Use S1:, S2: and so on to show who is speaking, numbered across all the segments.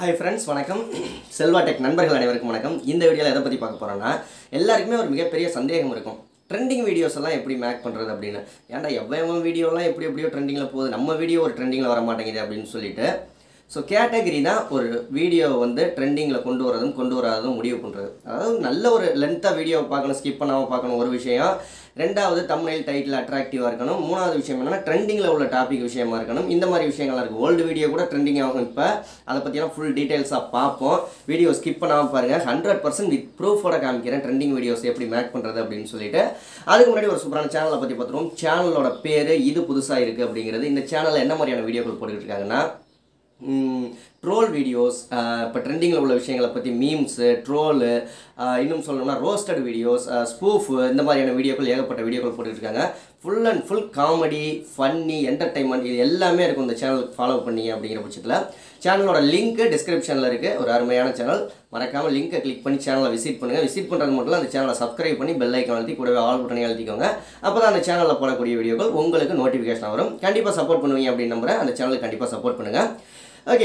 S1: hi friends வணக்கம் Selva tech நண்பர்கள் அனைவருக்கும் வணக்கம் இந்த வீடியோவில் எதை பற்றி பார்க்க போகிறோன்னா எல்லாருக்குமே ஒரு மிகப்பெரிய சந்தேகம் இருக்கும் ட்ரெண்டிங் வீடியோஸ் எல்லாம் எப்படி மேக் பண்ணுறது அப்படின்னு ஏன்டா எவ்வளவு வீடியோலாம் எப்படி எப்படியோ ட்ரெண்டிங்கில் போகுது நம்ம வீடியோ ஒரு ட்ரெண்டிங்கில் வர மாட்டேங்குது அப்படின்னு சொல்லிட்டு ஸோ கேட்டகரி தான் ஒரு வீடியோ வந்து ட்ரெண்டிங்கில் கொண்டு வரதும் கொண்டு வராததும் முடிவு பண்ணுறது அதாவது நல்ல ஒரு லென்த்தாக வீடியோ பார்க்கணும் ஸ்கிப் பண்ணாமல் பார்க்கணும் ஒரு விஷயம் ரெண்டாவது தமிழில் டைட்டில் அட்ராக்டிவாக இருக்கணும் மூணாவது விஷயம் என்னன்னா ட்ரெண்டிங்கில் உள்ள டாபிக் விஷயமா இருக்கணும் இந்த மாதிரி விஷயங்கள்லாம் இருக்குது ஓல்டு வீடியோ கூட ட்ரெண்டிங் ஆகும் இப்போ அதை பற்றியெல்லாம் ஃபுல் டீட்டெயில்ஸாக பார்ப்போம் வீடியோ ஸ்கிப் பண்ணாமல் பாருங்கள் ஹண்ட்ரட் பர்சன்ட் வித் ப்ரூஃபோட காமிக்கிறேன் ட்ரெண்டிங் வீடியோஸ் எப்படி மேக் பண்ணுறது அப்படின்னு சொல்லிட்டு அதுக்கு முன்னாடி ஒரு சூப்பரான சேனலை பற்றி பார்த்துருவோம் சேனலோட பேர் இது புதுசாக இருக்குது அப்படிங்கிறது இந்த சேனலில் என்ன மாதிரியான வீடியோக்கள் போட்டுக்கிட்டு இருக்காங்கன்னா ட்ரோல் வீடியோஸ் இப்போ ட்ரெண்டிங்கில் உள்ள விஷயங்களை பற்றி மீம்ஸு ட்ரோலு இன்னும் சொல்லணும்னா ரோஸ்டட் வீடியோஸ் ஸ்பூஃப் இந்த மாதிரியான வீடியோக்கள் ஏகப்பட்ட வீடியோக்கள் போட்டுட்டு இருக்காங்க full and full comedy funny entertainment இது எல்லாமே இருக்கும் இந்த சேனல் ஃபாலோ பண்ணி அப்படிங்கிற பட்சத்தில் சேனலோட லிங்க் டிஸ்கிரிப்ஷனில் இருக்குது ஒரு அருமையான சேனல் மறக்காமல் லிங்கை கிளிக் பண்ணி சேனலை விசிட் பண்ணுங்கள் விசிட் பண்ணுறது மட்டும் இல்ல, அந்த சேனலை சப்ஸ்கிரைப் பண்ணி பெல் ஐக்கான் அழுத்தி கூடவே ஆல் பட்டனை அழுத்திக்கோங்க அப்போ தான் அந்த சேனலில் போடக்கூடிய வீடியோக்கள் உங்களுக்கு நோட்டிஃபிகேஷன் வரும் கண்டிப்பாக சப்போர்ட் பண்ணுவீங்க அப்படின்னு நம்புறேன் அந்த சேனலுக்கு கண்டிப்பாக சப்போர்ட் பண்ணுங்கள் ஓகே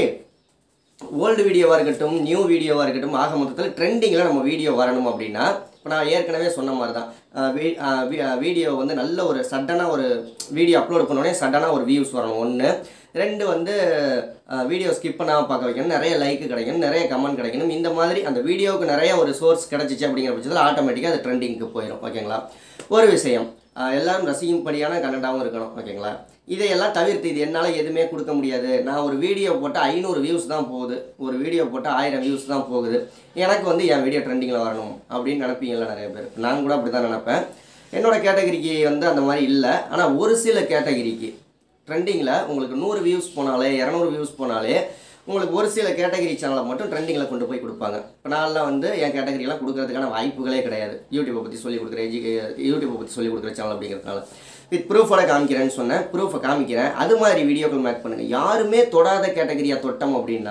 S1: ஓல்டு வீடியோவாக இருக்கட்டும் நியூ வீடியோவாக இருக்கட்டும் ஆக மொத்தத்தில் ட்ரெண்டிங்கில் நம்ம வீடியோ வரணும் அப்படின்னா இப்போ நான் ஏற்கனவே சொன்ன மாதிரி தான் அஹ் வீ- அஹ் வீ- அஹ் வீடியோ வந்து நல்ல ஒரு சடனாக ஒரு வீடியோ அப்லோட் பண்ணோடனே சடனாக ஒரு வியூஸ் வரணும் ஒன்று ரெண்டு வந்து வீடியோ ஸ்கிப் பண்ணாமல் பார்க்க வைக்கணும் நிறைய லைக் கிடைக்கணும் நிறைய கமெண்ட் கிடைக்கணும் இந்த மாதிரி அந்த வீடியோவுக்கு நிறைய ஒரு சோர்ஸ் கிடச்சிச்சு அப்படிங்கிற பட்சத்தில் ஆட்டோமேட்டிக்காக அது ட்ரெண்டிங்க்கு போயிடும் ஓகேங்களா ஒரு விஷயம் அஹ் எல்லாரும் ரசிக்கும்படியான கண்டென்ட்டாகவும் இருக்கணும் ஓகேங்களா இதையெல்லாம் தவிர்த்து இது என்னால் எதுவுமே கொடுக்க முடியாது நான் ஒரு வீடியோ போட்டால் ஐநூறு வியூஸ் தான் போகுது ஒரு வீடியோ போட்டால் ஆயிரம் வியூஸ் தான் போகுது எனக்கு வந்து என் வீடியோ ட்ரெண்டிங்கில் வரணும் அப்படின்னு நினைப்பீங்கள்ல நிறைய பேர் நான் கூட அப்படி தான் நினைப்பேன் என்னோட கேட்டகரிக்கு வந்து அந்த மாதிரி இல்லை ஆனால் ஒரு சில கேட்டகரிக்கு ட்ரெண்டிங்கில் உங்களுக்கு நூறு வியூஸ் போனாலே இரநூறு வியூஸ் போனாலே உங்களுக்கு ஒரு சில கேட்டகரி சேனலை மட்டும் ட்ரெண்டிங்கில் கொண்டு போய் கொடுப்பாங்க இப்போ நான்லாம் வந்து என் கேட்டகரியெல்லாம் கொடுக்கறதுக்கான வாய்ப்புகளே கிடையாது யூடியூப்பை பற்றி சொல்லி கொடுக்குற எஜுகே யூடியூப்பை பற்றி சொல்லி கொடுக்குற சேனல் அப்படிங்கிறதுனால வித் ப்ரூஃபோட காமிக்கிறேன்னு சொன்னேன் ப்ரூஃபை காமிக்கிறேன் அது மாதிரி வீடியோக்கள் மேக் பண்ணுங்கள் யாருமே தொடாத கேட்டகரியாக தொட்டோம் அப்படின்னா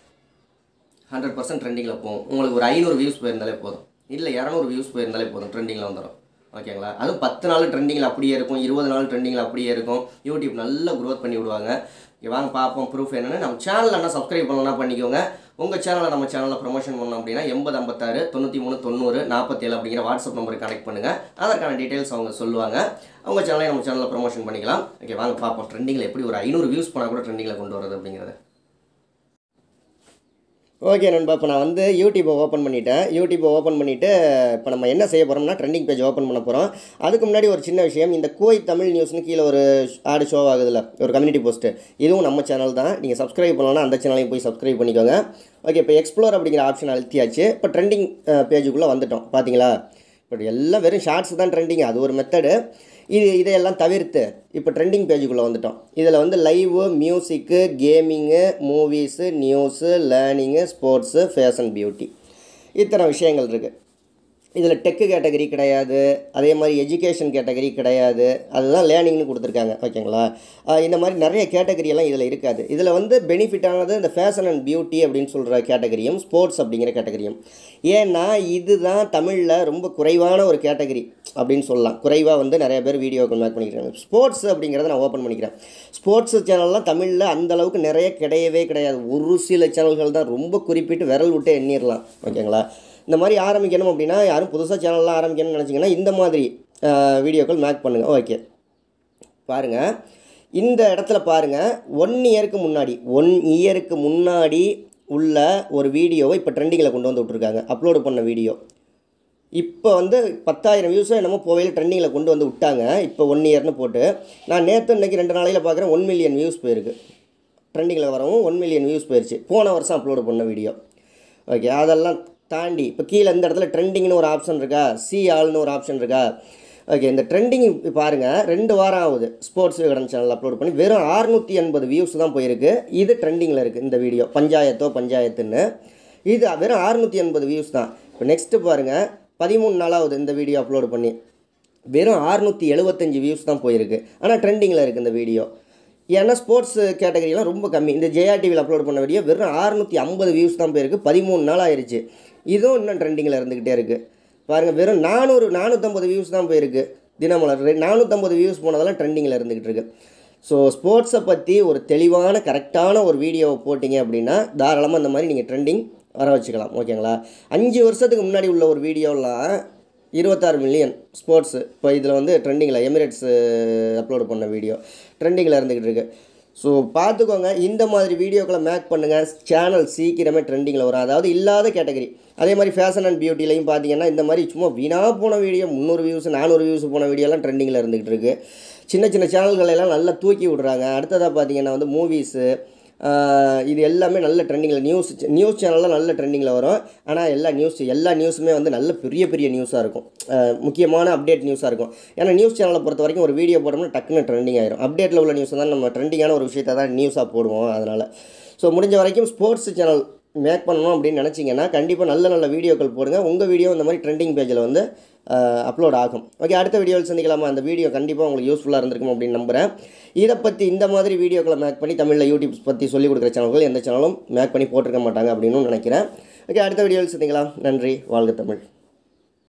S1: ஹண்ட்ரட் பர்சன்ட் ட்ரெண்டிங்கில் போகும் உங்களுக்கு ஒரு ஐநூறு வியூஸ் போயிருந்தாலே போதும் இல்லை இரநூறு வியூஸ் போயிருந்தாலே போதும் ட்ரெண்டிங்கில் வந்துடும் ஓகேங்களா அதுவும் பத்து நாள் ட்ரெண்டிங்கில் அப்படியே இருக்கும் இருபது நாள் ட்ரெண்டிங்கில் அப்படியே இருக்கும் யூடியூப் நல்லா க்ரோத் பண்ணி விடுவாங்க இங்க வாங்க பார்ப்போம் ப்ரூஃப் என்னென்னு நம்ம சேனலில் என்ன சப்ஸ்கிரைப் பண்ணலாம் பண்ணிக்கோங்க உங்கள் சேனலை நம்ம சேனலில் ப்ரொமோஷன் பண்ணோம் அப்படின்னா எண்பது ஐம்பத்தாறு தொண்ணூற்றி மூணு தொண்ணூறு நாற்பத்தேழு அப்படிங்கிற வாட்ஸ்அப் நம்பருக்கு கனெக்ட் பண்ணுங்கள் அதற்கான டீட்டெயில்ஸ் அவங்க சொல்லுவாங்க அவங்க சேனலை நம்ம சேனலில் ப்ரொமோஷன் பண்ணிக்கலாம் ஓகே வாங்க பார்ப்போம் ட்ரெண்டிங்கில் எப்படி ஒரு ஐநூறு வியூஸ் போனால் கூட ட்ரெண்டிங்கில் கொண்டு வரது அப்படிங்கிறது ஓகே நண்பா இப்போ நான் வந்து யூடியூப்பை ஓப்பன் பண்ணிட்டேன் யூடியூப்பை ஓப்பன் பண்ணிவிட்டு இப்போ நம்ம என்ன செய்ய போகிறோம்னா ட்ரெண்டிங் பேஜ் ஓப்பன் பண்ண போகிறோம் அதுக்கு முன்னாடி ஒரு சின்ன விஷயம் இந்த கோய் தமிழ் நியூஸ்னு கீழே ஒரு ஆடு ஷோ ஆகுதுல்ல ஒரு கம்யூனிட்டி போஸ்ட்டு இதுவும் நம்ம சேனல் தான் நீங்கள் சப்ஸ்கிரைப் பண்ணலன்னா அந்த சேனலையும் போய் சப்ஸ்கிரைப் பண்ணிக்கோங்க ஓகே இப்போ எக்ஸ்ப்ளோர் அப்படிங்கிற ஆப்ஷன் அழுத்தியாச்சு இப்போ ட்ரெண்டிங் பேஜுக்குள்ளே வந்துட்டோம் பார்த்தீங்களா இப்போ எல்லாம் வெறும் ஷார்ட்ஸ் தான் ட்ரெண்டிங் அது ஒரு மெத்தடு இது இதையெல்லாம் தவிர்த்து இப்போ ட்ரெண்டிங் பேஜுக்குள்ளே வந்துட்டோம் இதில் வந்து live music gaming movies news learning sports fashion beauty இத்தனை விஷயங்கள் இருக்குது இதில் டெக்கு கேட்டகரி கிடையாது அதே மாதிரி எஜுகேஷன் கேட்டகரி கிடையாது அதுதான் லேர்னிங்னு கொடுத்துருக்காங்க ஓகேங்களா ஆஹ் இந்த மாதிரி நிறைய கேட்டகரி எல்லாம் இதில் இருக்காது இதில் வந்து பெனிஃபிட்டானது இந்த ஃபேஷன் அண்ட் பியூட்டி அப்படின்னு சொல்கிற கேட்டகரியும் ஸ்போர்ட்ஸ் அப்படிங்கிற கேட்டகரியும் ஏன்னா இதுதான் தமிழில் ரொம்ப குறைவான ஒரு கேட்டகரி அப்படின்னு சொல்லலாம் குறைவாக வந்து நிறைய பேர் வீடியோக்கள் மேக் பண்ணிக்கிறாங்க ஸ்போர்ட்ஸ் அப்படிங்கிறத நான் ஓப்பன் பண்ணிக்கிறேன் ஸ்போர்ட்ஸ் சேனல்லாம் தமிழில் அந்த அளவுக்கு நிறைய கிடையவே கிடையாது ஒரு சில சேனல்கள் தான் ரொம்ப குறிப்பிட்டு விரல் விட்டு எண்ணிடலாம் ஓகேங்களா இந்த மாதிரி ஆரம்பிக்கணும் அப்படின்னா யாரும் புதுசாக சேனல்லாம் ஆரம்பிக்கணும்னு நினச்சிங்கன்னா இந்த மாதிரி ஆஹ், வீடியோக்கள் மேக் பண்ணுங்கள் ஓகே பாருங்கள் இந்த இடத்துல பாருங்கள் ஒன் இயருக்கு முன்னாடி ஒன் இயருக்கு முன்னாடி உள்ள ஒரு வீடியோவை இப்போ ட்ரெண்டிங்கில் கொண்டு வந்து விட்ருக்காங்க அப்லோடு பண்ண வீடியோ இப்போ வந்து பத்தாயிரம் வியூஸோ என்னமோ போவையில் ட்ரெண்டிங்கில் கொண்டு வந்து விட்டாங்க இப்போ ஒன் இயர்னு போட்டு நான் நேற்று இன்னைக்கு ரெண்டு நாளையில் பார்க்குறேன் ஒன் மில்லியன் வியூஸ் போயிருக்கு ட்ரெண்டிங்கில் வரவும் ஒன் மில்லியன் வியூஸ் போயிடுச்சு போன வருஷம் அப்லோடு பண்ண வீடியோ ஓகே அதெல்லாம் தாண்டி இப்போ கீழே இந்த இடத்துல ட்ரெண்டிங்னு ஒரு ஆப்ஷன் இருக்கா சி ஆல்னு ஒரு ஆப்ஷன் இருக்கா ஓகே இந்த ட்ரெண்டிங் பாருங்கள் ரெண்டு வாரம் ஆகுது ஸ்போர்ட்ஸ் விகடன் சேனல் அப்லோட் பண்ணி வெறும் 680 எண்பது வியூஸ் தான் போயிருக்கு இது ட்ரெண்டிங்கில் இருக்குது இந்த வீடியோ பஞ்சாயத்தோ பஞ்சாயத்துன்னு இது வெறும் 680 எண்பது வியூஸ் தான் இப்போ நெக்ஸ்ட்டு பாருங்கள் பதிமூணு நாளாகுது இந்த வீடியோ அப்லோடு பண்ணி வெறும் 675 எழுபத்தஞ்சு வியூஸ் தான் போயிருக்கு ஆனால் ட்ரெண்டிங்கில் இருக்குது இந்த வீடியோ ஏன்னா ஸ்போர்ட்ஸ் கேட்டகரியெலாம் ரொம்ப கம்மி இந்த ஜெயா டிவியில் அப்லோட் பண்ண வீடியோ வெறும் 650 ஐம்பது வியூஸ் தான் போயிருக்கு பதிமூணு நாள் ஆயிடுச்சு இதுவும் இன்னும் ட்ரெண்டிங்கில் இருந்துக்கிட்டே இருக்குது பாருங்கள் வெறும் நானூறு நானூற்றம்பது வியூஸ் தான் போயிருக்கு தினமலர் ரெ- நானூற்றம்பது வியூஸ் போனதெல்லாம் ட்ரெண்டிங்கில் இருந்துக்கிட்டு இருக்கு ஸோ ஸ்போர்ட்ஸை பற்றி ஒரு தெளிவான கரெக்டான ஒரு வீடியோவை போட்டிங்க அப்படின்னா தாராளமாக இந்த மாதிரி நீங்கள் ட்ரெண்டிங் வர வச்சுக்கலாம் ஓகேங்களா அஞ்சு வருஷத்துக்கு முன்னாடி உள்ள ஒரு வீடியோலாம் இருபத்தாறு மில்லியன் ஸ்போர்ட்ஸு இப்போ இதில் வந்து ட்ரெண்டிங்கில் எமிரேட்ஸ் அப்லோட் பண்ண வீடியோ ட்ரெண்டிங்கில் இருந்துக்கிட்டு இருக்கு ஸோ பார்த்துக்கோங்க இந்த மாதிரி வீடியோக்களை மேக் பண்ணுங்கள் சேனல் சீக்கிரமே ட்ரெண்டிங்கில் வரும் அதாவது இல்லாத கேட்டகரி அதே மாதிரி ஃபேஷன் அண்ட் பியூட்டிலையும் பார்த்தீங்கன்னா இந்த மாதிரி சும்மா வீணாக போன வீடியோ முந்நூறு வியூஸ் நானூறு வியூஸ் போன வீடியோலாம் ட்ரெண்டிங்கில் இருந்துகிட்டு இருக்கு சின்ன சின்ன சேனல்களை எல்லாம் நல்லா தூக்கி விடுறாங்க அடுத்ததாக பார்த்தீங்கன்னா வந்து மூவிஸு இது எல்லாமே நல்ல ட்ரெண்டிங்கில் நியூஸ் நியூஸ் சேனல்லாம் நல்ல ட்ரெண்டிங்கில் வரும் ஆனால் எல்லா நியூஸ் எல்லா நியூஸுமே வந்து நல்ல பெரிய பெரிய நியூஸாக இருக்கும் அஹ் முக்கியமான அப்டேட் நியூஸாக இருக்கும் ஏன்னா நியூஸ் சேனலை பொறுத்த வரைக்கும் ஒரு வீடியோ போட்டோம்னா டக்குன்னு ட்ரெண்டிங் ஆயிரும் அப்டேட்டில் உள்ள நியூஸ் தான் நம்ம ட்ரெண்டிங்கான ஒரு விஷயத்தை தான் நியூஸாக போடுவோம் அதனால் ஸோ முடிஞ்ச வரைக்கும் ஸ்போர்ட்ஸ் சேனல் மேக் பண்ணணும் அப்படின்னு நினச்சிங்கன்னா கண்டிப்பாக நல்ல நல்ல வீடியோக்கள் போடுங்க உங்கள் வீடியோ இந்த மாதிரி ட்ரெண்டிங் பேஜில் வந்து அப்லோட் ஆகும் ஓகே அடுத்த வீடியோவில் சந்திக்கலாமா அந்த வீடியோ கண்டிப்பாக உங்களுக்கு யூஸ்ஃபுல்லாக இருந்திருக்கும் அப்படின்னு நம்புகிறேன் இதை பற்றி இந்த மாதிரி வீடியோக்களை மேக் பண்ணி தமிழில் யூடியூப் பற்றி சொல்லிக் கொடுக்குற சேனல்கள் எந்த சேனலும் மேக் பண்ணி போட்டிருக்க மாட்டாங்க அப்படின்னு நினைக்கிறேன் ஓகே அடுத்த வீடியோவில் சந்திக்கலாம் நன்றி வாழ்க தமிழ்